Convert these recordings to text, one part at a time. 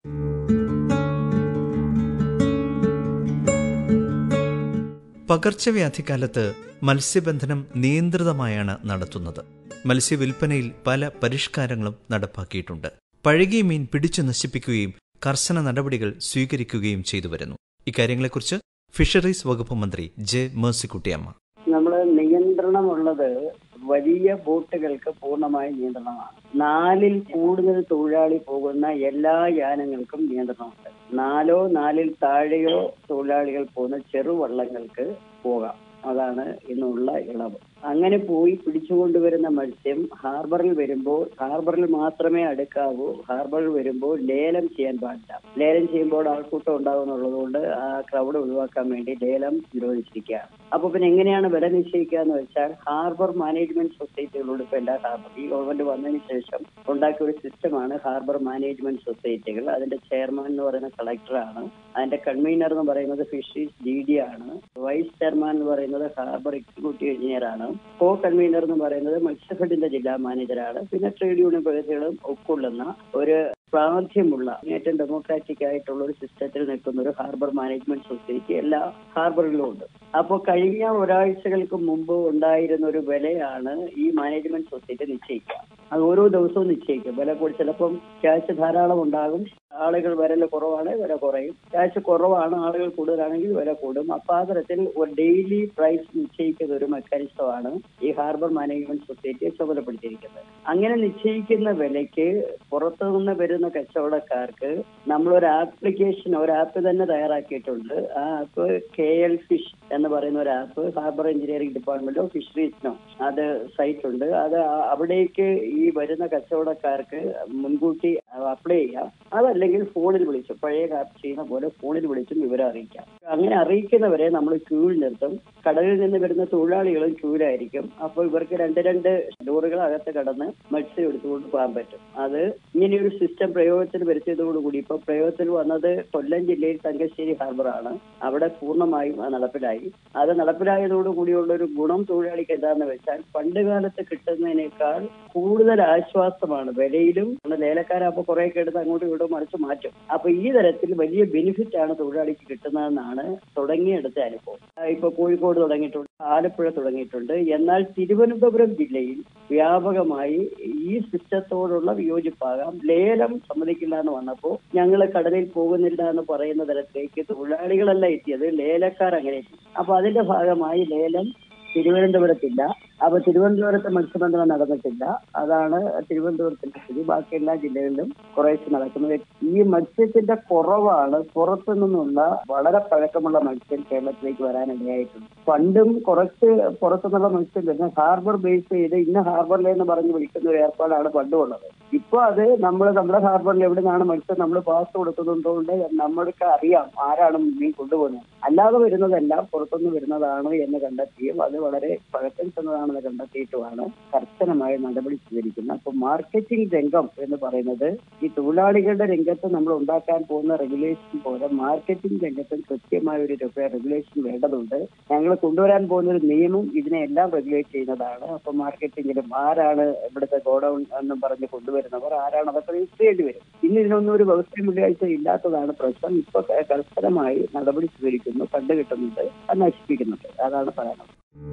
പകർച്ചവ്യാധിക്കാലത്ത് മത്സ്യബന്ധനം നിയന്ത്രിതമായാണ് നടത്തുന്നത് മത്സ്യവിൽപ്പനയിൽ പല പരിഷ്കാരങ്ങളും നടപ്പാക്കിയിട്ടുണ്ട് പഴകിയ മീൻ പിടിച്ചു നശിപ്പിക്കുകയും കർശന നടപടികൾ സ്വീകരിക്കുകയും ചെയ്തു വരുന്നു ഇക്കാര്യങ്ങളെക്കുറിച്ച് ഫിഷറീസ് വകുപ്പ് മന്ത്രി ജെ മേഴ്സിക്കുട്ടിയമ്മ നമ്മൾ നിയന്ത്രണമുള്ളത് വലിയ ബോട്ടുകൾക്ക് പൂർണ്ണമായ നിയന്ത്രണമാണ് നാലിൽ കൂടുതൽ തൊഴിലാളി പോകുന്ന എല്ലാ യാനങ്ങൾക്കും നിയന്ത്രണമുണ്ട് നാലോ നാലിൽ താഴെയോ തൊഴിലാളികൾ പോകുന്ന ചെറുവള്ളങ്ങൾക്ക് പോകാം അതാണ് ഇന്നുള്ള ഇളവ് അങ്ങനെ പോയി പിടിച്ചുകൊണ്ടുവരുന്ന മത്സ്യം ഹാർബറിൽ വരുമ്പോൾ ഹാർബറിൽ മാത്രമേ അടുക്കാവൂ ഹാർബറിൽ വരുമ്പോൾ ലേലം ചെയ്യാൻ പാടില്ല ലേലം ചെയ്യുമ്പോൾ ആൾക്കൂട്ടം ഉണ്ടാകുന്നുള്ളത് കൊണ്ട് ആ ക്രൗഡ് ഒഴിവാക്കാൻ വേണ്ടി ലേലം നിരോധിച്ചിരിക്കുകയാണ് അപ്പൊ പിന്നെ എങ്ങനെയാണ് വില നിശ്ചയിക്കുക എന്ന് വെച്ചാൽ ഹാർബർ മാനേജ്മെന്റ് സൊസൈറ്റികളോട് ഇപ്പൊ എല്ലാ ഹാർബർ ഈ ഗവൺമെന്റ് വന്നതിന് ശേഷം ഉണ്ടാക്കിയ ഒരു സിസ്റ്റമാണ് ഹാർബർ മാനേജ്മെന്റ് സൊസൈറ്റികൾ അതിന്റെ ചെയർമാൻ എന്ന് പറയുന്ന കളക്ടറാണ് അതിന്റെ കൺവീനർ എന്ന് പറയുന്നത് ഫിഷറീസ് ഡി ഡി ആണ് വൈസ് ചെയർമാൻ എന്ന് പറയുന്നത് ഹാർബർ എക്സിക്യൂട്ടീവ് എഞ്ചിനീയർ ആണ് കോ കൺവീനർ എന്ന് പറയുന്നത് മത്സ്യഫെഡിന്റെ ജില്ലാ മാനേജറാണ് പിന്നെ ട്രേഡ് യൂണിയൻ പ്രതിനിധികളും ഉൾക്കൊള്ളുന്ന ഒരു പ്രാതിഥ്യമുള്ള ഏറ്റവും ഡെമോക്രാറ്റിക് ആയിട്ടുള്ള ഒരു സിസ്റ്റത്തിൽ നിൽക്കുന്ന ഒരു ഹാർബർ മാനേജ്മെന്റ് സൊസൈറ്റി എല്ലാ ഹാർബറിലും ഉണ്ട് അപ്പോൾ കഴിഞ്ഞ ഒരാഴ്ചകൾക്ക് മുമ്പ് ഉണ്ടായിരുന്ന ഒരു വിലയാണ് ഈ മാനേജ്മെന്റ് സൊസൈറ്റി നിശ്ചയിക്കുക അത് ഓരോ ദിവസവും നിശ്ചയിക്കും വില കൂടി ചിലപ്പം ക്യാഷ് ധാരാളം ഉണ്ടാകും ആളുകൾ വരൽ കുറവാണ് വില കുറയും ക്യാഷ് കുറവാണ് ആളുകൾ കൂടുതലാണെങ്കിൽ വില കൂടും അപ്പൊ ആ തരത്തിൽ ഒരു ഡെയിലി പ്രൈസ് നിശ്ചയിക്കുന്ന ഒരു മെക്കാനിസമാണ് ഈ ഹാർബർ മാനേജ്മെന്റ് സൊസൈറ്റിയെ ചുമതലപ്പെടുത്തിയിരിക്കുന്നത് അങ്ങനെ നിശ്ചയിക്കുന്ന വിലയ്ക്ക് പുറത്തുനിന്ന് വരുന്ന കച്ചവടക്കാർക്ക് നമ്മളൊരു ആപ്ലിക്കേഷൻ ഒരു ആപ്പ് തന്നെ തയ്യാറാക്കിയിട്ടുണ്ട് ആ ആപ്പ് കെ എൽ ഫിഷ് എന്ന് പറയുന്ന ഒരു ആപ്പ് ഹാർബർ എഞ്ചിനീയറിംഗ് ഡിപ്പാർട്ട്മെന്റോ ഫിഷറീസിനോ അത് സൈറ്റ് ഉണ്ട് അത് അവിടേക്ക് ഈ വരുന്ന കച്ചവടക്കാർക്ക് മുൻകൂട്ടി അപ്ലൈ ചെയ്യാം അതല്ലെങ്കിൽ ഫോണിൽ വിളിച്ചു പഴയ ആപ്പ് ചെയ്യുന്ന പോലെ ഫോണിൽ വിളിച്ചും വിവരം അറിയിക്കാം അങ്ങനെ അറിയിക്കുന്നവരെ നമ്മൾ ക്യൂവിൽ നിർത്തും കടലിൽ നിന്ന് വരുന്ന തൊഴിലാളികളും ക്യൂവിലായിരിക്കും അപ്പോൾ ഇവർക്ക് രണ്ട് രണ്ട് ലോറുകൾ അകത്ത് കടന്ന് മത്സ്യം എടുത്തുകൊണ്ട് പോകാൻ പറ്റും അത് ഇങ്ങനെയൊരു സിസ്റ്റം പ്രയോഗത്തിൽ വരുത്തിയതോടുകൂടി ഇപ്പൊ പ്രയോഗത്തിൽ വന്നത് കൊല്ലം ജില്ലയിൽ തങ്കശ്ശേരി ഹാർബറാണ് അവിടെ പൂർണ്ണമായും അത് നടപ്പിലായി അത് നടപ്പിലായതോടുകൂടിയുള്ള ഒരു ഗുണം തൊഴിലാളിക്ക് എന്താന്ന് വെച്ചാൽ പണ്ട് കാലത്ത് കിട്ടുന്നതിനേക്കാൾ കൂടുതൽ ആശ്വാസമാണ് വിലയിലും ലേലക്കാരാകുമ്പോൾ കുറേയൊക്കെ എടുത്ത് അങ്ങോട്ടും ഇങ്ങോട്ടും മറിച്ച് മാറ്റും അപ്പൊ ഈ തരത്തിൽ വലിയ ബെനിഫിറ്റ് ആണ് തൊഴിലാളിക്ക് കിട്ടുന്നതെന്നാണ് തുടങ്ങിയെടുത്ത അനുഭവം ഇപ്പൊ കോഴിക്കോട് തുടങ്ങിയിട്ടുണ്ട് ആലപ്പുഴ തുടങ്ങിയിട്ടുണ്ട് എന്നാൽ തിരുവനന്തപുരം ജില്ലയിൽ വ്യാപകമായി ഈ സിസ്റ്റത്തോടുള്ള വിയോജിപ്പാകാം ലേലം സമ്മതിക്കില്ല എന്ന് വന്നപ്പോൾ ഞങ്ങൾ കടലിൽ പോകുന്നില്ല എന്ന് പറയുന്ന തരത്തിലേക്ക് തൊഴിലാളികളല്ല എത്തിയത് ലേലക്കാർ അങ്ങനെ എത്തി അപ്പൊ അതിന്റെ ഭാഗമായി ലേലം തിരുവനന്തപുരത്തില്ല അപ്പൊ തിരുവനന്തപുരത്ത് മത്സ്യബന്ധനം നടന്നിട്ടില്ല അതാണ് തിരുവനന്തപുരത്തിന്റെ സ്ഥിതി ബാക്കി എല്ലാ ജില്ലകളിലും കുറേശ്ശെ നടക്കുന്നത് ഈ മത്സ്യത്തിന്റെ കുറവാണ് പുറത്തു നിന്നുള്ള വളരെ പഴക്കമുള്ള മത്സ്യം കേരളത്തിലേക്ക് വരാനിടയായിട്ടുണ്ട് പണ്ടും കുറച്ച് പുറത്തുനിന്നുള്ള മത്സ്യം വരുന്ന ഹാർബർ ബേസ് ചെയ്ത് ഇന്ന ഹാർബറിലെ എന്ന് പറഞ്ഞ് വിളിക്കുന്ന ഒരു ഏർപ്പാടാണ് പണ്ടും ഉള്ളത് ഇപ്പൊ അത് നമ്മൾ നമ്മുടെ ഹാർബറിൽ എവിടെ നിന്നാണ് മത്സ്യം നമ്മൾ പാസ് കൊടുക്കുന്നതുകൊണ്ട് നമ്മൾക്ക് അറിയാം ആരാണ് മീൻ കൊണ്ടുപോകുന്നത് അല്ലാതെ വരുന്നതെല്ലാം പുറത്തുനിന്ന് വരുന്നതാണ് എന്ന് കണ്ടെത്തിയും അത് വളരെ പഴക്കം ചെന്നതാണെന്ന് കണ്ടെത്തിയിട്ടുമാണ് കർശനമായ നടപടി സ്വീകരിക്കുന്നത് അപ്പൊ മാർക്കറ്റിംഗ് രംഗം എന്ന് പറയുന്നത് ഈ തൊഴിലാളികളുടെ രംഗത്ത് നമ്മൾ ഉണ്ടാക്കാൻ പോകുന്ന റെഗുലേഷൻ പോലെ മാർക്കറ്റിംഗ് രംഗത്തും കൃത്യമായ ഒരു റെഗുലേഷൻ വേണ്ടതുണ്ട് ഞങ്ങൾ കൊണ്ടുവരാൻ പോകുന്ന ഒരു നിയമം ഇതിനെ എല്ലാം റെഗുലേറ്റ് ചെയ്യുന്നതാണ് അപ്പൊ മാർക്കറ്റിംഗിലും ആരാണ് ഇവിടുത്തെ ഗോഡൌൺ എന്നും പറഞ്ഞ് കൊണ്ടുവരുന്നവർ ആരാണ് അതൊക്കെ രജിസ്റ്റർ ചെയ്യേണ്ടി വരും ഇന്ന് ഇതിനൊന്നും ഒരു വ്യവസ്ഥയും വെള്ളിയാഴ്ച ഇല്ലാത്തതാണ് പ്രശ്നം ഇപ്പൊ കർശനമായി നടപടി സ്വീകരിക്കുന്നു കണ്ടുകിട്ടുന്നുണ്ട് അത് നശിപ്പിക്കുന്നുണ്ട് അതാണ് പറയാനുള്ളത്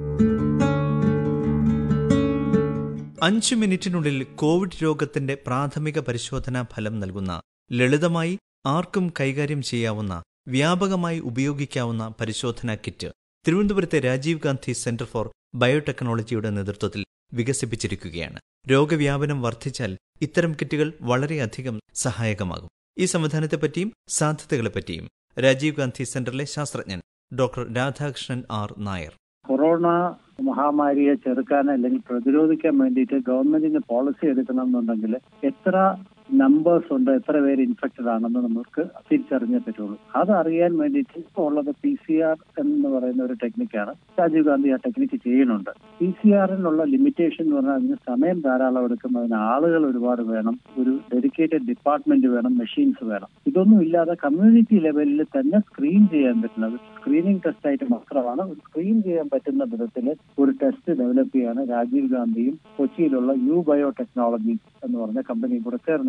അഞ്ചു മിനിറ്റിനുള്ളിൽ കോവിഡ് രോഗത്തിന്റെ പ്രാഥമിക പരിശോധനാ ഫലം നൽകുന്ന ലളിതമായി ആർക്കും കൈകാര്യം ചെയ്യാവുന്ന വ്യാപകമായി ഉപയോഗിക്കാവുന്ന പരിശോധനാ കിറ്റ് തിരുവനന്തപുരത്തെ രാജീവ് ഗാന്ധി സെന്റർ ഫോർ ബയോടെക്നോളജിയുടെ നേതൃത്വത്തിൽ വികസിപ്പിച്ചിരിക്കുകയാണ് രോഗവ്യാപനം വർദ്ധിച്ചാൽ ഇത്തരം കിറ്റുകൾ വളരെയധികം സഹായകമാകും ഈ സംവിധാനത്തെപ്പറ്റിയും സാധ്യതകളെപ്പറ്റിയും രാജീവ് ഗാന്ധി സെന്ററിലെ ശാസ്ത്രജ്ഞൻ doctor Radhakrishnan R Nair corona മഹാമാരിയെ ചെറുക്കാൻ അല്ലെങ്കിൽ പ്രതിരോധിക്കാൻ വേണ്ടിയിട്ട് ഗവൺമെന്റിന് പോളിസി എടുക്കണമെന്നുണ്ടെങ്കിൽ എത്ര നമ്പേഴ്സ് ഉണ്ട് എത്ര പേര് ഇൻഫെക്റ്റഡ് ആണെന്ന് നമുക്ക് തിരിച്ചറിഞ്ഞേ പറ്റുള്ളൂ അത് അറിയാൻ വേണ്ടിയിട്ട് ഇപ്പോൾ ഉള്ളത് പി സി ആർ എന്ന് പറയുന്ന ഒരു ടെക്നിക്കാണ് രാജീവ് ഗാന്ധി ആ ടെക്നിക്ക് ചെയ്യുന്നുണ്ട് പി സി ആറിനുള്ള ലിമിറ്റേഷൻ എന്ന് പറഞ്ഞാൽ അതിന് സമയം ധാരാളം എടുക്കും അതിന് ആളുകൾ ഒരുപാട് വേണം ഒരു ഡെഡിക്കേറ്റഡ് ഡിപ്പാർട്ട്മെന്റ് വേണം മെഷീൻസ് വേണം ഇതൊന്നും ഇല്ലാതെ കമ്മ്യൂണിറ്റി ലെവലിൽ തന്നെ സ്ക്രീൻ ചെയ്യാൻ പറ്റുന്നത് സ്ക്രീനിങ് ടെസ്റ്റ് ആയിട്ട് മാത്രമാണ് ഒരു സ്ക്രീൻ ചെയ്യാൻ പറ്റുന്ന വിധത്തിൽ ഒരു ടെസ്റ്റ് ഡെവലപ്പ് ചെയ്യാണ് രാജീവ് ഗാന്ധിയും കൊച്ചിയിലുള്ള യു ബയോ ടെക്നോളജി എന്ന് പറഞ്ഞ കമ്പനിയും കൂടെ ചേർന്ന്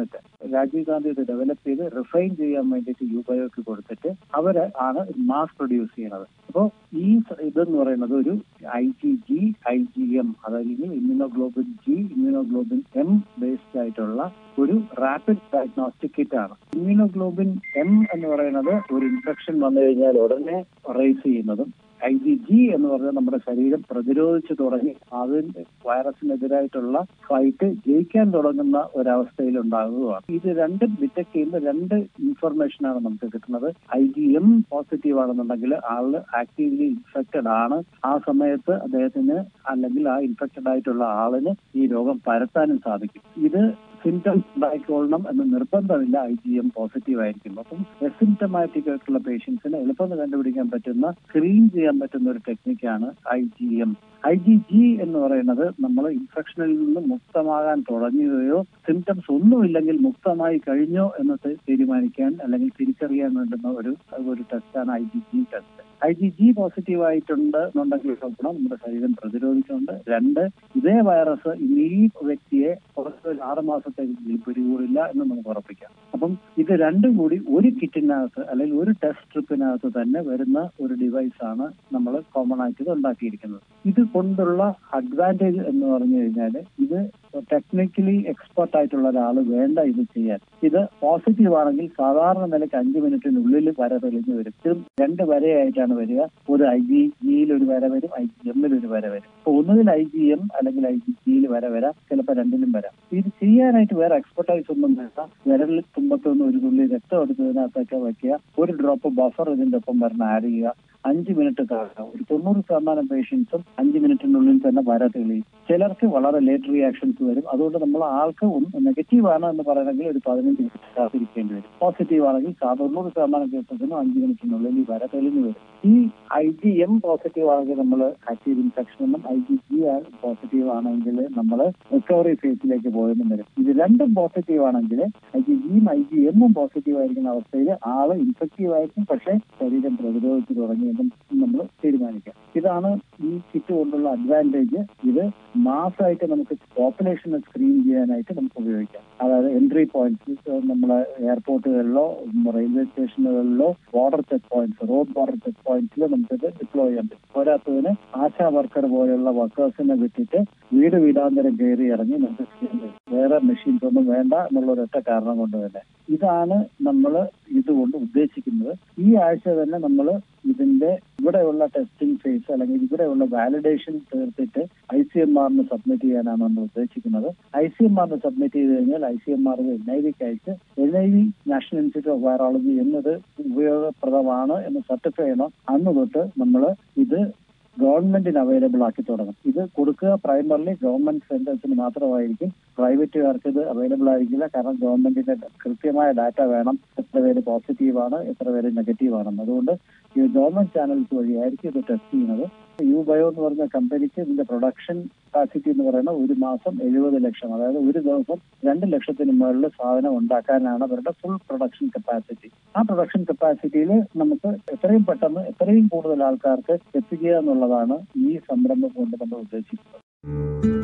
യൂണിറ്റ് രാജീവ് ഗാന്ധി ഇത് ഡെവലപ്പ് ചെയ്ത് റിഫൈൻ ചെയ്യാൻ വേണ്ടിയിട്ട് യുബയോക്ക് കൊടുത്തിട്ട് അവര് ആണ് മാസ് പ്രൊഡ്യൂസ് ചെയ്യുന്നത് അപ്പോൾ ഈ സ- ഇതെന്ന് പറയുന്നത് ഒരു I G G I G M അതായത് immunoglobulin G immunoglobulin M based ആയിട്ടുള്ള ഒരു റാപ്പിഡ് ഡയഗ്നോസ്റ്റിക് കിറ്റ് ആണ് ഇമ്മ്യൂണോഗ്ലോബിൻ എം എന്ന് പറയുന്നത് ഒരു ഇൻഫെക്ഷൻ വന്നു കഴിഞ്ഞാൽ ഉടനെ റേസ് ചെയ്യുന്നതും ഐ ജി ജി എന്ന് പറഞ്ഞാൽ നമ്മുടെ ശരീരം പ്രതിരോധിച്ചു തുടങ്ങി അതിന് വൈറസിനെതിരായിട്ടുള്ള ഫൈറ്റ് ജയിക്കാൻ തുടങ്ങുന്ന ഒരവസ്ഥയിൽ ഉണ്ടാകുകയാണ് ഇത് രണ്ടും ഡിറ്റക്ട് ചെയ്യുന്ന രണ്ട് ഇൻഫർമേഷൻ ആണ് നമുക്ക് കിട്ടുന്നത് ഐ ജി എം പോസിറ്റീവ് ആണെന്നുണ്ടെങ്കിൽ ആള് ആക്റ്റീവ്ലി ഇൻഫെക്റ്റഡ് ആണ് ആ സമയത്ത് അദ്ദേഹത്തിന് അല്ലെങ്കിൽ ആ ഇൻഫെക്റ്റഡ് ആയിട്ടുള്ള ആളിന് ഈ രോഗം പരത്താനും സാധിക്കും ഇത് സിംറ്റംസ് ഉണ്ടായിക്കൊള്ളണം എന്ന് നിർബന്ധമില്ല ഐ ജി എം പോസിറ്റീവ് ആയിരിക്കും അപ്പം എസിംറ്റമാറ്റിക് ആയിട്ടുള്ള പേഷ്യൻസിന് എളുപ്പം കണ്ടുപിടിക്കാൻ പറ്റുന്ന സ്ക്രീൻ ചെയ്യാൻ പറ്റുന്ന ഒരു ടെക്നിക്കാണ് I G M I G G എന്ന് പറയുന്നത് നമ്മൾ ഇൻഫെക്ഷനിൽ നിന്ന് മുക്തമാകാൻ തുടങ്ങുകയോ സിംറ്റംസ് ഒന്നുമില്ലെങ്കിൽ മുക്തമായി കഴിഞ്ഞോ എന്ന് തി- തീരുമാനിക്കാൻ അല്ലെങ്കിൽ തിരിച്ചറിയാൻ വേണ്ടുന്ന ഒരു ഒരു ടെസ്റ്റാണ് I G G test I G G positive ആയിട്ടുണ്ട് എന്നുണ്ടെങ്കിൽ നോക്കണം നമ്മുടെ ശരീരം പ്രതിരോധിക്കുന്നുണ്ട് രണ്ട് ഇതേ വൈറസ് ഈ വ്യക്തിയെ കുറച്ച് ഒരു ആറ് മാസത്തേക്ക് പിടികൂടില്ല എന്ന് നമുക്ക് ഉറപ്പിക്കാം അപ്പം ഇത് രണ്ടും കൂടി ഒരു കിറ്റിനകത്ത് അല്ലെങ്കിൽ ഒരു ടെസ്റ്റ് സ്ട്രിപ്പിനകത്ത് തന്നെ വരുന്ന ഒരു ഡിവൈസ് ആണ് നമ്മൾ കോമൺ ആയിട്ട് ഇത് ഉണ്ടാക്കിയിരിക്കുന്നത് ഇത് കൊണ്ടുള്ള അഡ്വാൻറ്റേജ് എന്ന് പറഞ്ഞു കഴിഞ്ഞാൽ ഇത് ടെക്നിക്കലി എക്സ്പെർട്ട് ആയിട്ടുള്ള ഒരാൾ വേണ്ട ഇത് ചെയ്യാൻ ഇത് പോസിറ്റീവ് ആണെങ്കിൽ സാധാരണ നിലയ്ക്ക് അഞ്ച് മിനിറ്റിനുള്ളിൽ വര തെളിഞ്ഞു വരും ഇതും രണ്ട് വരയായിട്ടാണ് വരിക ഒരു ഐ ജി ജിയിൽ ഒരു വര വരും ഐ ജി എമ്മിൽ ഒരു വര വരും അപ്പൊ ഒന്നുകിൽ ഐ ജി എം അല്ലെങ്കിൽ ഐ ജി ജിയിൽ വര വരാം ചിലപ്പോൾ രണ്ടിലും വരാം ഇത് ചെയ്യാനായിട്ട് വേറെ എക്സ്പെർട്ടൈസ് ഒന്നും വേണ്ട വിരലിൽ തുമ്പത്തൊന്ന് ഒരു തുള്ളി രക്തം എടുത്തതിനകത്തൊക്കെ വയ്ക്കുക ഒരു ഡ്രോപ്പ് ബഫർ ഇതിന്റെ ഒപ്പം വരണം ആഡ് ചെയ്യുക അഞ്ച് മിനിറ്റ് കാണുക ഒരു തൊണ്ണൂറ് ശതമാനം പേഷ്യൻസും അഞ്ച് മിനിറ്റിനുള്ളിൽ തന്നെ വര തെളിയും ചിലർക്ക് വളരെ ലേറ്റ് റിയാക്ഷൻസ് വരും അതുകൊണ്ട് നമ്മൾ ആൾക്ക് നെഗറ്റീവ് ആണ് എന്ന് പറയണമെങ്കിൽ ഒരു പതിനഞ്ച് മിനിറ്റ് കാത്തിരിക്കേണ്ടി വരും പോസിറ്റീവ് ആണെങ്കിൽ സാ- തൊണ്ണൂറ് ശതമാനം കേസസിനും അഞ്ച് മിനിറ്റിനുള്ളിൽ ഈ വര തെളിഞ്ഞു വരും ഈ ഐ ജി എം പോസിറ്റീവ് ആണെങ്കിൽ നമ്മൾ ആക്റ്റീവ് ഇൻഫെക്ഷൻ എന്നും ഐ ജി ജി പോസിറ്റീവ് ആണെങ്കിൽ നമ്മൾ റിക്കവറി ഫേസിലേക്ക് പോയെന്നും വരും ഇത് രണ്ടും പോസിറ്റീവ് ആണെങ്കിൽ ഐ ജി ജിയും ഐ ജി എമ്മും പോസിറ്റീവ് ആയിരിക്കുന്ന അവസ്ഥയിൽ ആള് ഇൻഫെക്റ്റീവ് ആയിരിക്കും പക്ഷേ ശരീരം പ്രതിരോധിച്ചു തുടങ്ങിയെന്നും നമ്മൾ തീരുമാനിക്കാം ഇതാണ് ഈ കിറ്റ് കൊണ്ടുള്ള അഡ്വാൻറ്റേജ് ഇത് മാസമായിട്ട് നമുക്ക് പോപ്പുലേഷനെ സ്ക്രീൻ ചെയ്യാനായിട്ട് നമുക്ക് ഉപയോഗിക്കാം അതായത് എൻട്രി പോയിന്റ്സ് നമ്മളെ എയർപോർട്ടുകളിലോ റെയിൽവേ സ്റ്റേഷനുകളിലോ border check points road border check പോയിന്റ്സിൽ നമുക്കിത് ഡിപ്ലോയ് ചെയ്യാൻ പറ്റും പോരാത്തതിന് ആശാ വർക്കർ പോലെയുള്ള വർക്കേഴ്സിനെ വിട്ടിട്ട് വീട് വീടാന്തരം കയറി ഇറങ്ങി നമുക്ക് ചെയ്യാൻ പറ്റും വേറെ മെഷീൻസ് ഒന്നും വേണ്ട എന്നുള്ള ഒരൊറ്റ കാരണം കൊണ്ട് തന്നെ ഇതാണ് നമ്മൾ ഇതുകൊണ്ട് ഉദ്ദേശിക്കുന്നത് ഈ ആഴ്ച തന്നെ നമ്മൾ ഇതിന്റെ ഇവിടെയുള്ള ടെസ്റ്റിംഗ് ഫേസ് അല്ലെങ്കിൽ ഇവിടെയുള്ള വാലിഡേഷൻ തീർത്തിട്ട് ഐ സി എം ആറിന് സബ്മിറ്റ് ചെയ്യാനാണ് നമ്മൾ ഉദ്ദേശിക്കുന്നത് ഐ സി എം ആറിന് സബ്മിറ്റ് ചെയ്ത് കഴിഞ്ഞാൽ I C M R N I വിക്ക് അയച്ച് N I V national institute of virology എന്നത് ഉപയോഗപ്രദമാണ് എന്ന് സർട്ടിഫൈ ചെയ്യണം അന്ന് തൊട്ട് നമ്മൾ ഇത് ഗവൺമെന്റിന് അവൈലബിൾ ആക്കി തുടങ്ങും ഇത് കൊടുക്കുക പ്രൈമറിലി ഗവൺമെന്റ് സെന്റേഴ്സിന് മാത്രമായിരിക്കും പ്രൈവറ്റുകാർക്ക് ഇത് അവൈലബിൾ ആയിരിക്കില്ല കാരണം ഗവൺമെന്റിന്റെ കൃത്യമായ ഡാറ്റ വേണം എത്ര പേര് പോസിറ്റീവ് ആണ് എത്ര പേര് നെഗറ്റീവ് ആണെന്ന് അതുകൊണ്ട് ഈ ഗവൺമെന്റ് ചാനൽസ് വഴിയായിരിക്കും ഇത് ടെസ്റ്റ് ചെയ്യുന്നത് യു ബയോ എന്ന് പറഞ്ഞ കമ്പനിക്ക് ഇതിന്റെ പ്രൊഡക്ഷൻ കപ്പാസിറ്റി എന്ന് പറയുന്നത് ഒരു മാസം എഴുപത് ലക്ഷം അതായത് ഒരു ദിവസം രണ്ട് ലക്ഷത്തിന് മുകളിൽ സാധനം ഉണ്ടാക്കാനാണ് അവരുടെ ഫുൾ പ്രൊഡക്ഷൻ കപ്പാസിറ്റി ആ പ്രൊഡക്ഷൻ കപ്പാസിറ്റിയിൽ നമുക്ക് എത്രയും പെട്ടെന്ന് എത്രയും കൂടുതൽ ആൾക്കാർക്ക് എത്തിക്കുക എന്നുള്ളതാണ് ഈ സംരംഭം കൊണ്ട് നമ്മൾ ഉദ്ദേശിക്കുന്നത്